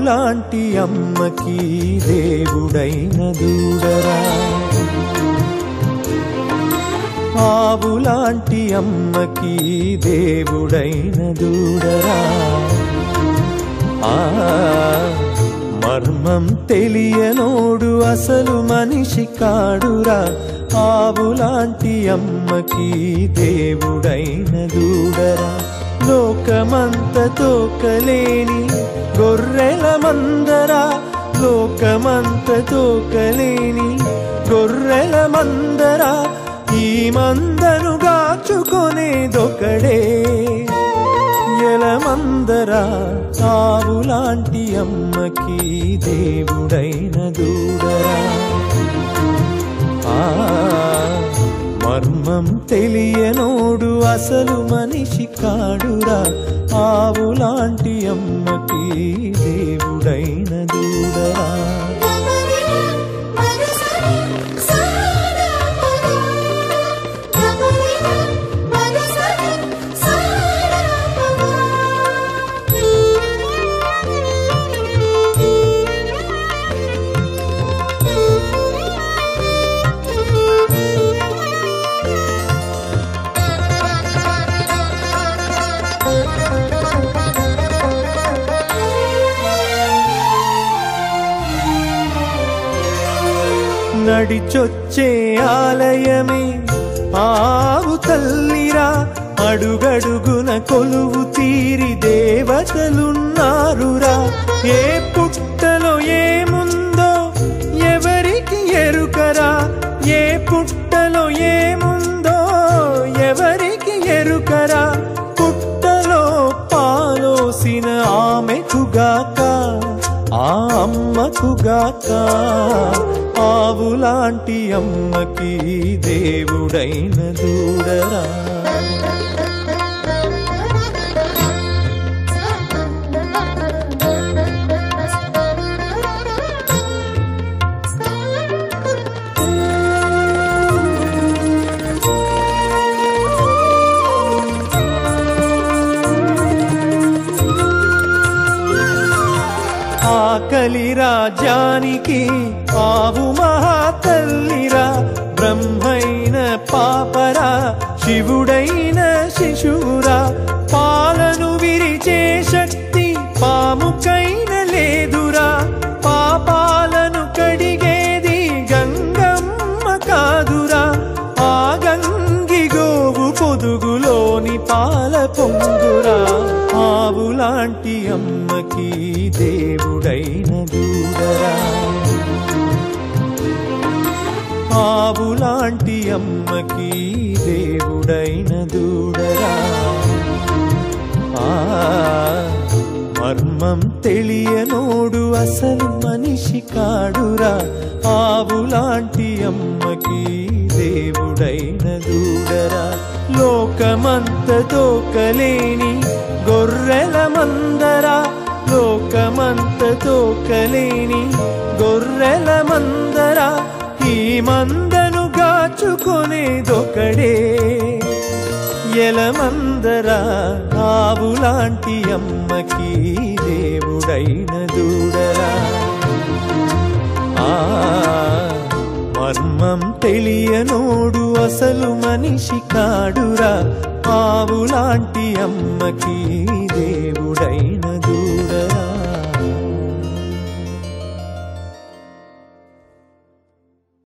ఆవులాంటి అమ్మకి దేవుడైన దూడరా ఆవులాంటి అమ్మకి దేవుడైన దూడరా ఆ మర్మం తెలియనోడు అసలు మనిషి కాడురా ఆవులాంటి అమ్మకి దేవుడైన దూడరా లోకమంత తోకలేని గొర్రెల మందరా లోకమంత తోకలేని గొర్రెల మందరా ఈ మందను గాచుకొనేదొకడే ఎలమందరా ఆవులాంటి అమ్మకి దేవుడైన దూడరా ఆ మర్మం తెలియనోడు అసలు మనిషి కాడురా ఆవులాంటి అమ్మకి దేవుడైన దూడరా నడిచొచ్చే ఆలయమే ఆవు తల్లిరా అడుగడుగున కొలువు తీరి దేవతలున్నారురా ఏ పుట్టలో ఏముందో ఎవరికి ఎరుకరా ఏ పుట్టలో ఏముందో ఎవరికి ఎరుకరా పుట్టలో పాలోసిన ఆమెకుగాక ఆ అమ్మకుగాక ఆవులాంటి అమ్మకి దేవుడైన దూడరా ఆకలి రాజ్యానికి ఆవు మహాతల్లిరా బ్రహ్మైన పాపరా శివుడైన శిశువురా పాలను విరిచే శక్తి పాముకైన లేదురా పాపాలను కడిగేది గంగమ్మ కాదురా ఆ గంగి గోవు పొదుగులోని పాల పొంగురా ఆవులాంటి అమ్మకి దేవుడైన దూడరా ఆవులాంటి అమ్మకి దేవుడైన దూడరా ఆ మర్మం తెలియనోడు అసలు మనిషి కాడురా ఆవులాంటి అమ్మకి దేవుడైన దూడరా లోకమంత తోకలేని గొర్రెల మందరా లోకమంత తోకలేని గొర్రెల మందరా ఈ మందను గాచుకొనేదొకడే ఎలమందరా ఆవులాంటి అమ్మకి దేవుడైన దూడరా ఆ మర్మం తెలియనోడు అసలు మనిషి కాడురా ఆవులాంటి అమ్మకి దేవుడైన